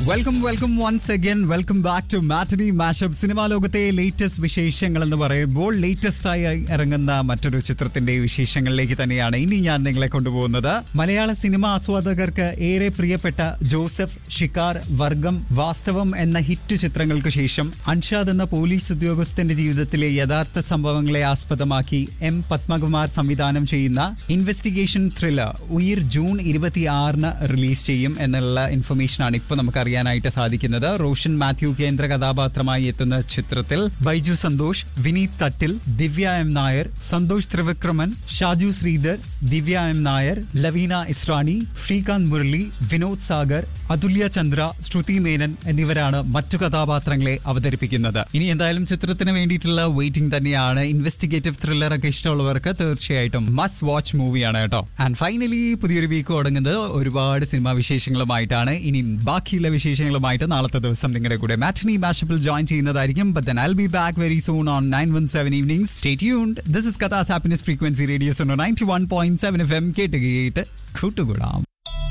welcome welcome once again welcome back to matinee mashup cinema ലോകത്തെ latest വിശേഷങ്ങൾ എന്ന് പറയുമ്പോൾ ലേറ്റസ്റ്റ് ആയി ഇറങ്ങുന്ന മറ്റൊരു ചിത്രത്തിന്റെ വിശേഷങ്ങളിലേക്ക് തന്നെയാണ് ഇനി ഞാൻ നിങ്ങളെ കൊണ്ടുപോകുന്നത് മലയാള സിനിമാ ആസ്വാദകർക്ക് ഏറെ പ്രിയപ്പെട്ട ജോസഫ് ഷിക്കാർ വർഗം വാസ്തവം എന്ന ഹിറ്റ് ചിത്രങ്ങൾക്ക് ശേഷം അൻഷാദ് എന്ന പോലീസ് ഉദ്യോഗസ്ഥന്റെ ജീവിതത്തിലെ യഥാർത്ഥ സംഭവങ്ങളെ ആസ്പദമാക്കി എം പത്മകുമാർ സംവിധാനം ചെയ്യുന്ന ഇൻവെസ്റ്റിഗേഷൻ ത്രില്ലർ ഉയിർ ജൂൺ ഇരുപത്തി ആറിന് റിലീസ് ചെയ്യും എന്നുള്ള ഇൻഫർമേഷൻ ആണ് ഇപ്പൊ നമുക്ക് അറിയാനായിട്ട് സാധിക്കുന്നത് റോഷൻ മാത്യു കേന്ദ്ര കഥാപാത്രമായി എത്തുന്ന ചിത്രത്തിൽ ബൈജു സന്തോഷ് വിനീത് തട്ടിൽ ദിവ്യ എം നായർ സന്തോഷ് ത്രിവിക്രമൻ ഷാജു ശ്രീധർ ദിവ്യ എം നായർ ലവീന ഇസ്രാണി ശ്രീകാന്ത് മുരളി വിനോദ് സാഗർ അതുല്യ ചന്ദ്ര ശ്രുതി മേനൻ എന്നിവരാണ് മറ്റു കഥാപാത്രങ്ങളെ അവതരിപ്പിക്കുന്നത് ഇനി എന്തായാലും ചിത്രത്തിന് വേണ്ടിയിട്ടുള്ള വെയിറ്റിംഗ് തന്നെയാണ് ഇൻവെസ്റ്റിഗേറ്റീവ് ത്രില്ലർ ഒക്കെ ഇഷ്ടമുള്ളവർക്ക് തീർച്ചയായിട്ടും മസ്റ്റ് വാച്ച് മൂവിയാണ് കേട്ടോ ആൻഡ് ഫൈനലി പുതിയൊരു വീക്ക് തുടങ്ങുന്നത് ഒരുപാട് സിനിമാ വിശേഷങ്ങളുമായിട്ടാണ് ഇനി ബാക്കിയുള്ള വിശേഷങ്ങളുമായിട്ട് നാളത്തെ ദിവസം നിങ്ങളുടെ കൂടെ മാറ്റനി മാഷപ്പിൽ ജോയിൻ ചെയ്യുന്നതായിരിക്കും but then I be back very soon on nine one seven evening stay tuned this is കഥാസ് happiness frequency radio's ninety one point seven F M കേട്ട് കേട്ട് കൂട്ടുകൂടാം